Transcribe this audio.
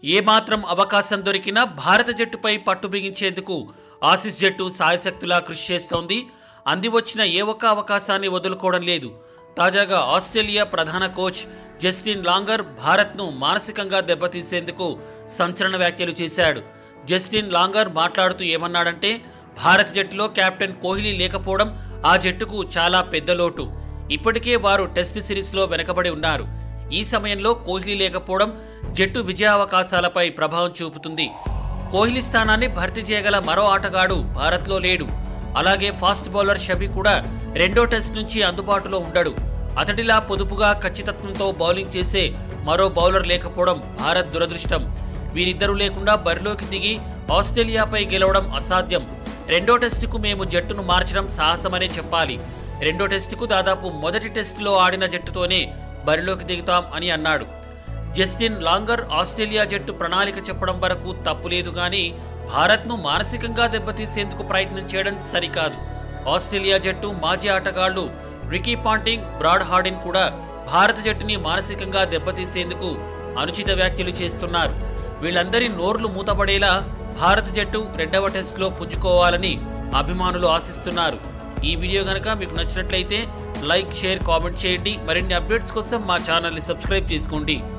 ఏమాత్రం అవకాశం దొరికినా భారత జట్టుపై పట్టు బిగించేందుకు ఆసీస్ జట్టు సాయశక్తులా కృషి చేస్తోంది అంది వచ్చిన ఏ ఒక్క అవకాశాన్ని వదులుకోవడం లేదు తాజాగా ఆస్ట్రేలియా ప్రధాన కోచ్ జస్టిన్ లాంగర్ భారత్ను మానసికంగా దెబ్బతీసేందుకు సంచలన వ్యాఖ్యలు చేశాడు జస్టిన్ లాంగర్ మాట్లాడుతూ ఏమన్నాడంటే భారత జట్టులో కెప్టెన్ కోహ్లీ లేకపోవడం ఆ జట్టుకు చాలా పెద్ద లోటు ఇప్పటికే వారు టెస్ట్ సిరీస్లో వెనకబడి ఉన్నారు ఈ సమయంలో కోహ్లీ లేకపోవడం జట్టు విజయావకాశాలపై ప్రభావం చూపుతుంది కోహ్లీ స్థానాన్ని భర్తీ చేయగల మరో ఆటగాడు భారత్లో లేడు అలాగే ఫాస్ట్ బౌలర్ షబి కూడా రెండో టెస్ట్ నుంచి అందుబాటులో ఉండడు అతడిలా పొదుపుగా ఖచ్చితత్వంతో బౌలింగ్ చేసే మరో బౌలర్ లేకపోవడం భారత్ దురదృష్టం వీరిద్దరూ లేకుండా బరిలోకి దిగి ఆస్ట్రేలియాపై గెలవడం అసాధ్యం రెండో టెస్టుకు మేము జట్టును మార్చడం సాహసమనే చెప్పాలి రెండో టెస్టుకు దాదాపు మొదటి టెస్టులో ఆడిన జట్టుతోనే బరిలోకి దిగుతాం అని అన్నాడు జస్టిన్ లాంగర్ ఆస్ట్రేలియా జట్టు ప్రణాళిక చెప్పడం వరకు తప్పులేదు గాని భారత్ను మానసికంగా దెబ్బతీసేందుకు ప్రయత్నం చేయడం సరికాదు ఆస్ట్రేలియా జట్టు మాజీ ఆటగాళ్లు రికీ పాంటింగ్ బ్రాడ్ హార్డిన్ కూడా భారత జట్టుని మానసికంగా దెబ్బతీసేందుకు అనుచిత వ్యాఖ్యలు చేస్తున్నారు వీళ్ళందరి నోర్లు మూతపడేలా భారత జట్టు రెండవ టెస్టులో పుంజుకోవాలని అభిమానులు ఆశిస్తున్నారు ఈ వీడియో గనక మీకు నచ్చినట్లయితే లైక్ షేర్ కామెంట్ చేయండి మరిన్ని అప్డేట్స్ కోసం మా ఛానల్ని సబ్స్క్రైబ్ చేసుకోండి